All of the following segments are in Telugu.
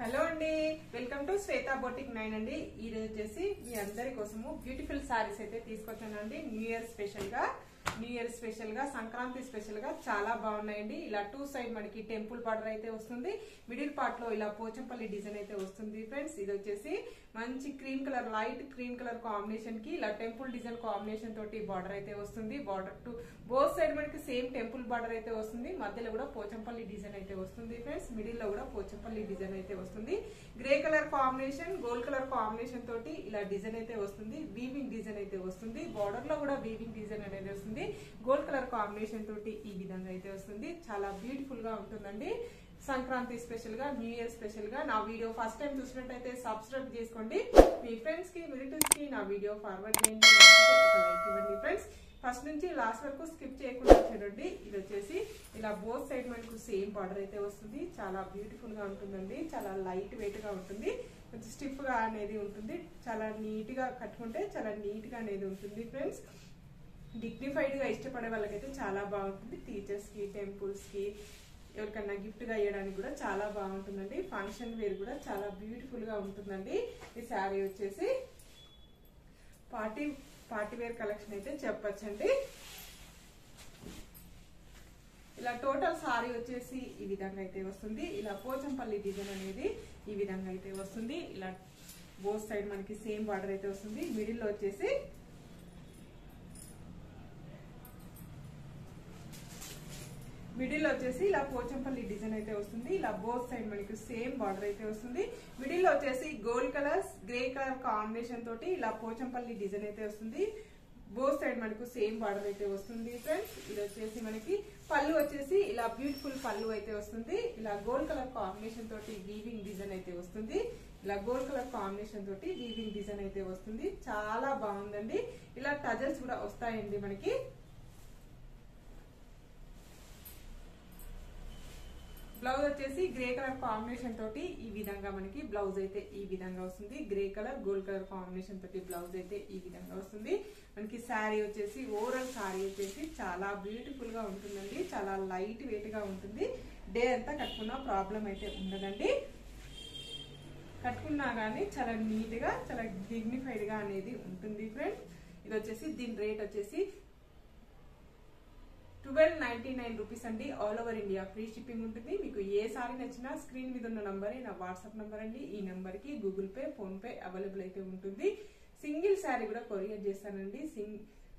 హలో అండి welcome to Shweta boutique nine అండి ఈ రోజు వచ్చేసి మీ అందరి కోసము బ్యూటిఫుల్ సారీస్ అయితే తీసుకొచ్చానండి న్యూ ఇయర్ స్పెషల్ గా న్యూ ఇయర్ స్పెషల్ గా సంక్రాంతి స్పెషల్ గా చాలా బాగున్నాయండి ఇలా టూ సైడ్ మనకి టెంపుల్ బార్డర్ అయితే వస్తుంది మిడిల్ పార్ట్ లో ఇలా పోచంపల్లి డిజైన్ అయితే వస్తుంది ఫ్రెండ్స్ ఇది వచ్చేసి మంచి cream colour light cream colour combination కి ఇలా టెంపుల్ డిజైన్ కాంబినేషన్ తోటి బార్డర్ అయితే వస్తుంది బార్డర్ టు బోత్ సైడ్ మనకి సేమ్ టెంపుల్ బార్డర్ అయితే వస్తుంది మధ్యలో కూడా పోచంపల్లి డిజైన్ అయితే వస్తుంది ఫ్రెండ్స్ మిడిల్ లో కూడా పోచంపల్లి డిజైన్ అయితే వస్తుంది grey colour combination gold colour combination తోటి ఇలా డిజైన్ అయితే వస్తుంది వీవింగ్ డిజైన్ అయితే వస్తుంది బార్డర్ లో కూడా వీవింగ్ డిజైన్ అనేది వస్తుంది గోల్డ్ కలర్ కాంబినేషన్ తోటి ఈ విధంగా అయితే వస్తుంది చాలా బ్యూటిఫుల్ గా ఉంటుందండి సంక్రాంతి స్పెషల్ గా న్యూ ఇయర్ స్పెషల్ గా నా వీడియో ఫస్ట్ టైం చూసినట్టయితే సబ్స్క్రైబ్ చేసుకోండి మీ ఫ్రెండ్స్ కి రిలేటివ్స్ కి నా వీడియో ఫార్వర్డ్ చేయండి నచ్చితే ఒక లైక్ ఇవ్వండి ఫ్రెండ్స్ ఫస్ట్ నుంచి లాస్ట్ వరకు స్కిప్ చేయకుండా చూడండి ఇది వచ్చేసి ఇలా బోత్ సైడ్ మనకు సేమ్ బార్డర్ అయితే వస్తుంది చాలా బ్యూటిఫుల్ గా ఉంటుందండి చాలా లైట్ వెయిట్ గా ఉంటుంది కొంచెం స్టిఫ్ గా అనేది ఉంటుంది చాలా నీట్ గా కట్టుకుంటే చాలా నీట్ గా అనేది ఉంటుంది ఫ్రెండ్స్ డిగ్నిఫైడ్ గా ఇష్టపడే వాళ్ళకైతే చాలా బాగుంటుంది టీచర్స్ కి టెంపుల్స్ కి ఎవరికన్నా గిఫ్ట్ గా ఇవ్వడానికి కూడా చాలా బాగుంటుందండి ఫంక్షన్ వేర్ కూడా చాలా బ్యూటిఫుల్ గా ఉంటుందండి ఈ శారీ వచ్చేసి పార్టీ పార్టీ వేర్ కలెక్షన్ అయితే చెప్పచ్చండి ఇలా టోటల్ సారీ వచ్చేసి ఈ విధంగా అయితే వస్తుంది ఇలా పోచంపల్లి డిజైన్ అనేది ఈ విధంగా అయితే వస్తుంది ఇలా బోత్ సైడ్ మనకి సేమ్ బార్డర్ అయితే వస్తుంది మిడిల్ లో వచ్చేసి మిడిల్ వచ్చేసి ఇలా పోచంపల్లి డిజైన్ అయితే వస్తుంది ఇలా బోత్ సైడ్ మనకి సేమ్ బార్డర్ అయితే వస్తుంది మిడిల్ వచ్చేసి gold colour grey colour combination తోటి ఇలా పోచంపల్లి డిజైన్ అయితే వస్తుంది బోత్ సైడ్ మనకు సేమ్ బార్డర్ అయితే వస్తుంది ఫ్రెండ్స్ ఇది వచ్చేసి మనకి పళ్ళు వచ్చేసి ఇలా బ్యూటిఫుల్ పళ్ళు అయితే వస్తుంది ఇలా గోల్డ్ కలర్ కాంబినేషన్ తోటి వీవింగ్ డిజైన్ అయితే వస్తుంది ఇలా గోల్డ్ కలర్ కాంబినేషన్ తోటి వీవింగ్ డిజైన్ అయితే వస్తుంది చాలా బాగుందండి ఇలా టజల్స్ కూడా వస్తాయండి మనకి బ్లౌజ్ వచ్చేసి గ్రే కలర్ కాంబినేషన్ తోటి ఈ విధంగా మనకి బ్లౌజ్ అయితే ఈ విధంగా వస్తుంది grey colour gold colour combination తోటి బ్లౌజ్ అయితే ఈ విధంగా వస్తుంది మనకి శారీ వచ్చేసి ఓవరాల్ శారీ వచ్చేసి చాలా బ్యూటిఫుల్ గా ఉంటుందండి చాలా లైట్ వెయిట్ గా ఉంటుంది డే అంతా కట్టుకున్న ప్రాబ్లం అయితే ఉండదండి కట్టుకున్నా కానీ చాలా నీట్ గా చాలా డిగ్నిఫైడ్ గా అనేది ఉంటుంది ఫ్రెండ్స్ ఇది వచ్చేసి దీని రేట్ వచ్చేసి ట్వెల్వ్ నైన్టీ నైన్ రూపీస్ అండి all over India free shipping ఉంటుంది మీకు ఏ సారీ నచ్చినా స్క్రీన్ మీద ఉన్న నంబరే నా వాట్సాప్ నంబర్ అండి ఈ నంబర్ కి Google Pay PhonePe available అయితే ఉంటుంది సింగిల్ శారీ కూడా కొరియర్ చేస్తానండి సింగ్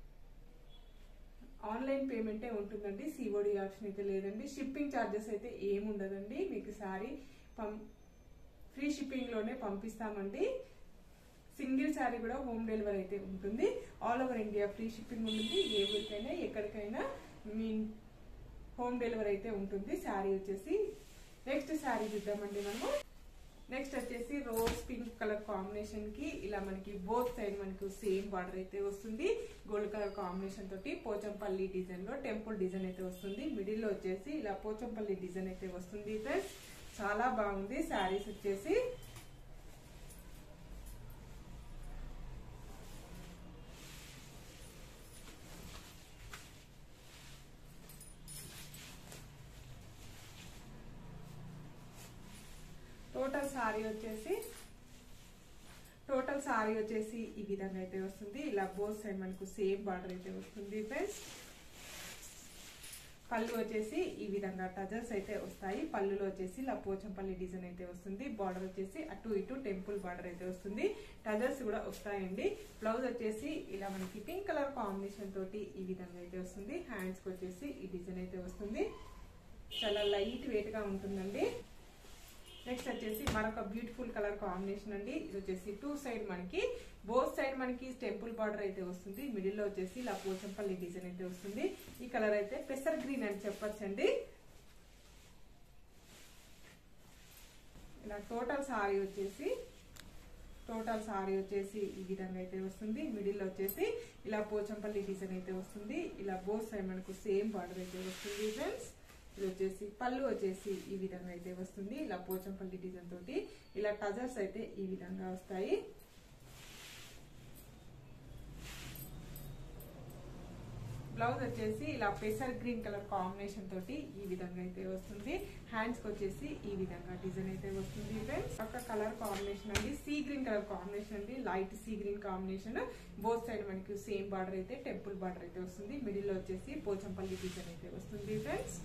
ఆన్లైన్ పేమెంటే ఉంటుందండి సిఓడి ఆప్షన్ అయితే లేదండి షిప్పింగ్ ఛార్జెస్ అయితే ఏమి ఉండదండి మీకు శారీ పం ఫ్రీ షిప్పింగ్ లోనే పంపిస్తామండి సింగిల్ శారీ కూడా హోమ్ డెలివరీ అయితే ఉంటుంది all over India free shipping ఉంటుంది ఏ ఊరికైనా ఎక్కడికైనా మీ హోమ్ డెలివరీ అయితే ఉంటుంది శారీ వచ్చేసి నెక్స్ట్ శారీ చూద్దామండి మనము నెక్స్ట్ వచ్చేసి రోజ్ పింక్ కలర్ కాంబినేషన్ కి ఇలా మనకి బోత్ సైడ్ మనకు సేమ్ బార్డర్ అయితే వస్తుంది గోల్డ్ కలర్ కాంబినేషన్ తోటి పోచంపల్లి డిజైన్ లో టెంపుల్ డిజైన్ అయితే వస్తుంది మిడిల్ లో వచ్చేసి ఇలా పోచంపల్లి డిజైన్ అయితే వస్తుంది ఫ్రెండ్స్ చాలా బాగుంది శారీస్ వచ్చేసి టోటల్ సారీ వచ్చేసి టోటల్ సారీ వచ్చేసి ఈ విధంగా అయితే వస్తుంది ఇలా బోత్ సైడ్ మనకు సేమ్ బార్డర్ అయితే వస్తుంది ఫ్రెండ్స్ పళ్ళు వచ్చేసి ఈ విధంగా టజల్స్ అయితే వస్తాయి పళ్ళులో వచ్చేసి ఇలా పోచంపల్లి డిజైన్ అయితే వస్తుంది బార్డర్ వచ్చేసి అటు ఇటు టెంపుల్ బార్డర్ అయితే వస్తుంది టజల్స్ కూడా వస్తాయండి బ్లౌజ్ వచ్చేసి ఇలా మనకి పింక్ కలర్ కాంబినేషన్ తోటి ఈ విధంగా అయితే వస్తుంది హ్యాండ్స్కి వచ్చేసి ఈ డిజైన్ అయితే వస్తుంది చాలా లైట్ వెయిట్ గా ఉంటుందండి నెక్స్ట్ వచ్చేసి మరొక బ్యూటిఫుల్ కలర్ కాంబినేషన్ అండి ఇది వచ్చేసి టూ సైడ్ మనకి బోత్ సైడ్ మనకి టెంపుల్ బార్డర్ అయితే వస్తుంది మిడిల్ లో వచ్చేసి ఇలా పోచంపల్లి డిజైన్ అయితే వస్తుంది ఈ కలర్ అయితే పెసర్ గ్రీన్ అని చెప్పొచ్చండి ఇలా టోటల్ సారీ వచ్చేసి టోటల్ సారీ వచ్చేసి ఈ విధంగా అయితే వస్తుంది మిడిల్ లో వచ్చేసి ఇలా పోచంపల్లి డిజైన్ అయితే వస్తుంది ఇలా బోత్ సైడ్ మనకు సేమ్ బార్డర్ అయితే వస్తుంది ఫ్రెండ్స్ ఇది వచ్చేసి పళ్ళు వచ్చేసి ఈ విధంగా అయితే వస్తుంది ఇలా పోచంపల్లి డిజైన్ తోటి ఇలా టజర్స్ అయితే ఈ విధంగా వస్తాయి బ్లౌజ్ వచ్చేసి ఇలా పెసర్ గ్రీన్ కలర్ కాంబినేషన్ తోటి ఈ విధంగా అయితే వస్తుంది హ్యాండ్స్ కి వచ్చేసి ఈ విధంగా డిజైన్ అయితే వస్తుంది ఫ్రెండ్స్ ఒక కలర్ కాంబినేషన్ అండి సీ గ్రీన్ కలర్ కాంబినేషన్ అండి light sea green combination both side మనకి సేమ్ బార్డర్ అయితే టెంపుల్ బార్డర్ అయితే వస్తుంది మిడిల్ లో వచ్చేసి పోచంపల్లి డిజైన్ అయితే వస్తుంది ఫ్రెండ్స్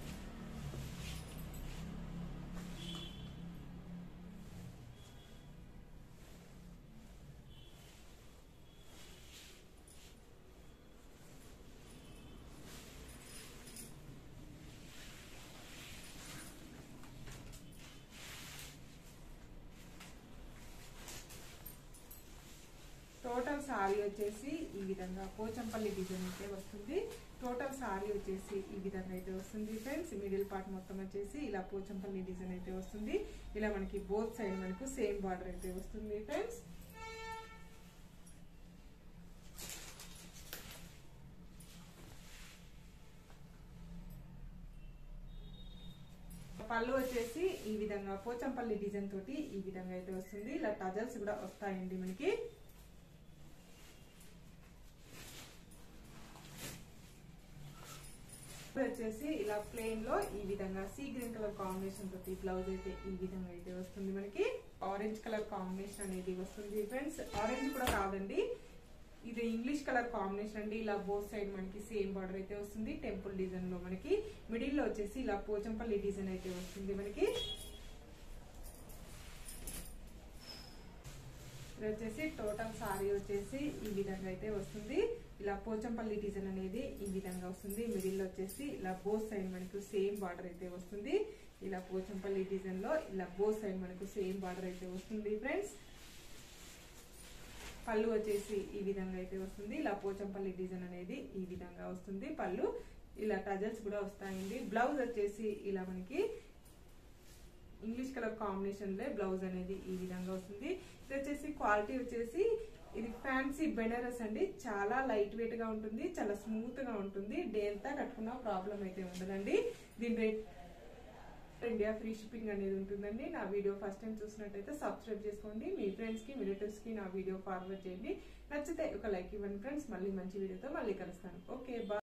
టోటల్ సారీ వచ్చేసి ఈ విధంగా పోచంపల్లి డిజైన్ అయితే వస్తుంది టోటల్ సారీ వచ్చేసి ఈ విధంగా అయితే వస్తుంది ఫ్రెండ్స్ మిడిల్ పార్ట్ మొత్తం వచ్చేసి ఇలా పోచంపల్లి డిజైన్ అయితే వస్తుంది ఇలా మనకి బోత్ సైడ్ మనకు సేమ్ బార్డర్ అయితే వస్తుంది ఫ్రెండ్స్ పళ్ళు వచ్చేసి ఈ విధంగా పోచంపల్లి డిజైన్ తోటి ఈ విధంగా అయితే వస్తుంది ఇలా టజల్స్ కూడా వస్తాయండి మనకి ఇప్పుడు వచ్చేసి ఇలా ప్లెయిన్ లో ఈ విధంగా సీ గ్రీన్ కలర్ కాంబినేషన్ తోటి బ్లౌజ్ అయితే ఈ విధంగా అయితే వస్తుంది మనకి ఆరెంజ్ కలర్ కాంబినేషన్ అనేది వస్తుంది ఫ్రెండ్స్ ఆరెంజ్ కూడా కాదండి ఇది ఇంగ్లీష్ కలర్ కాంబినేషన్ అండి ఇలా బోత్ సైడ్ మనకి సేమ్ బార్డర్ అయితే వస్తుంది టెంపుల్ డిజైన్ లో మనకి మిడిల్ లో వచ్చేసి ఇలా పోచంపల్లి డిజైన్ అయితే వస్తుంది మనకి ఇది వచ్చేసి టోటల్ సారీ వచ్చేసి ఈ విధంగా అయితే వస్తుంది ఇలా పోచంపల్లి డిజైన్ అనేది ఈ విధంగా వస్తుంది మిడిల్ వచ్చేసి ఇలా బోత్ సైడ్ మనకు సేమ్ బార్డర్ అయితే వస్తుంది ఇలా పోచంపల్లి డిజైన్ లో ఇలా బోత్ సైడ్ మనకు సేమ్ బార్డర్ అయితే వస్తుంది ఫ్రెండ్స్ పళ్ళు వచ్చేసి ఈ విధంగా అయితే వస్తుంది ఇలా పోచంపల్లి డిజైన్ అనేది ఈ విధంగా వస్తుంది పళ్ళు ఇలా టజల్స్ కూడా వస్తాయండి బ్లౌజ్ వచ్చేసి ఇలా మనకి ఇంగ్లీష్ కలర్ కాంబినేషన్ లో బ్లౌజ్ అనేది ఈ విధంగా వస్తుంది ఇది వచ్చేసి క్వాలిటీ వచ్చేసి ఇది ఫ్యాన్సీ బెనారస్ అండి చాలా లైట్ వెయిట్ గా ఉంటుంది చాలా స్మూత్ గా ఉంటుంది డే అంతా కట్టుకున్న ప్రాబ్లం అయితే ఉండదండి దీని రేట్ ఇండియా ఫ్రీ షిప్పింగ్ అనేది ఉంటుందండి నా వీడియో ఫస్ట్ టైం చూసినట్టయితే సబ్స్క్రైబ్ చేసుకోండి మీ ఫ్రెండ్స్ కి మీ రిలేటివ్స్ కి నా వీడియో ఫార్వర్డ్ చేయండి నచ్చితే ఒక లైక్ ఇవ్వండి ఫ్రెండ్స్ మళ్ళీ మంచి వీడియోతో మళ్ళీ కలుస్తాను ఓకే బాయ్